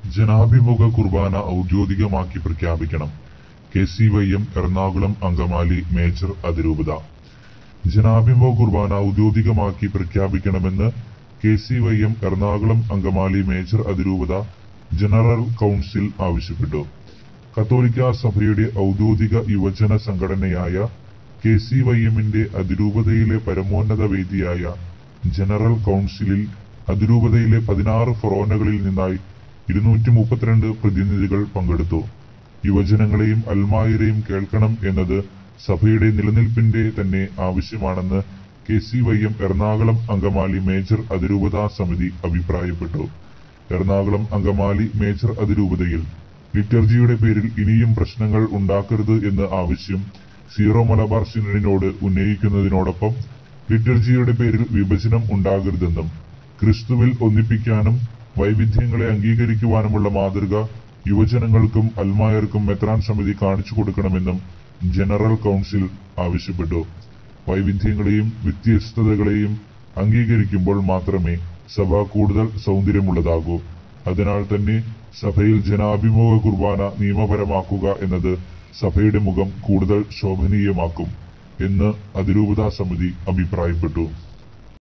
ജനാഭിമുഖ കുർബാന ഔദ്യോഗികമാക്കി പ്രഖ്യാപിക്കണം K C Y M Ernakulam Angamaly major അതിരൂപത ജനാഭിമുഖ കുർബാന ഔദ്യോഗികമാക്കി പ്രഖ്യാപിക്കണമെന്ന് K C Y M Ernakulam Angamaly major അതിരൂപത ജനറൽ കൗൺസിൽ ആവശ്യപ്പെട്ടു കത്തോലിക്ക സഭയുടെ ഔദ്യോഗിക യുവജന സംഘടനയായ കെ സി വൈ എമ്മിന്റെ അതിരൂപതയിലെ പരമോന്നത വേദിയായ ജനറൽ കൗൺസിലിൽ അതിരൂപതയിലെ പതിനാറ് ഫൊറോനകളിൽ നിന്നായി ഇരുന്നൂറ്റി മുപ്പത്തിരണ്ട് പ്രതിനിധികൾ പങ്കെടുത്തു യുവജനങ്ങളെയും അൽമായരെയും കേൾക്കണം എന്നത് സഭയുടെ നിലനിൽപ്പിന്റെ തന്നെ ആവശ്യമാണെന്ന് K C Y M Ernakulam Angamaly major അതിരൂപതാ സമിതി അഭിപ്രായപ്പെട്ടു എറണാകുളം അങ്കമാലി മേജർ അതിരൂപതയിൽ ലിറ്റർജിയുടെ പേരിൽ ഇനിയും പ്രശ്നങ്ങൾ ഉണ്ടാക്കരുത് എന്ന ആവശ്യം സീറോ മലബാർ സിനഡിനോട് ഉന്നയിക്കുന്നതിനോടൊപ്പം ലിറ്റർജിയുടെ പേരിൽ വിഭജനം ഉണ്ടാകരുതെന്നും ക്രിസ്തുവിൽ ഒന്നിപ്പിക്കാനും വൈവിധ്യങ്ങളെ അംഗീകരിക്കുവാനുമുള്ള മാതൃക യുവജനങ്ങൾക്കും അൽമായർക്കും മെത്രാൻ സമിതി കാണിച്ചു കൊടുക്കണമെന്നും ജനറൽ കൗൺസിൽ ആവശ്യപ്പെട്ടു വൈവിധ്യങ്ങളെയും വ്യത്യസ്തതകളെയും അംഗീകരിക്കുമ്പോൾ മാത്രമേ സഭ കൂടുതൽ സൗന്ദര്യമുള്ളതാകൂ അതിനാൽ തന്നെ സഭയിൽ ജനാഭിമുഖ കുർബാന നിയമപരമാക്കുക എന്നത് സഭയുടെ മുഖം കൂടുതൽ ശോഭനീയമാക്കും എന്ന് അതിരൂപതാ സമിതി അഭിപ്രായപ്പെട്ടു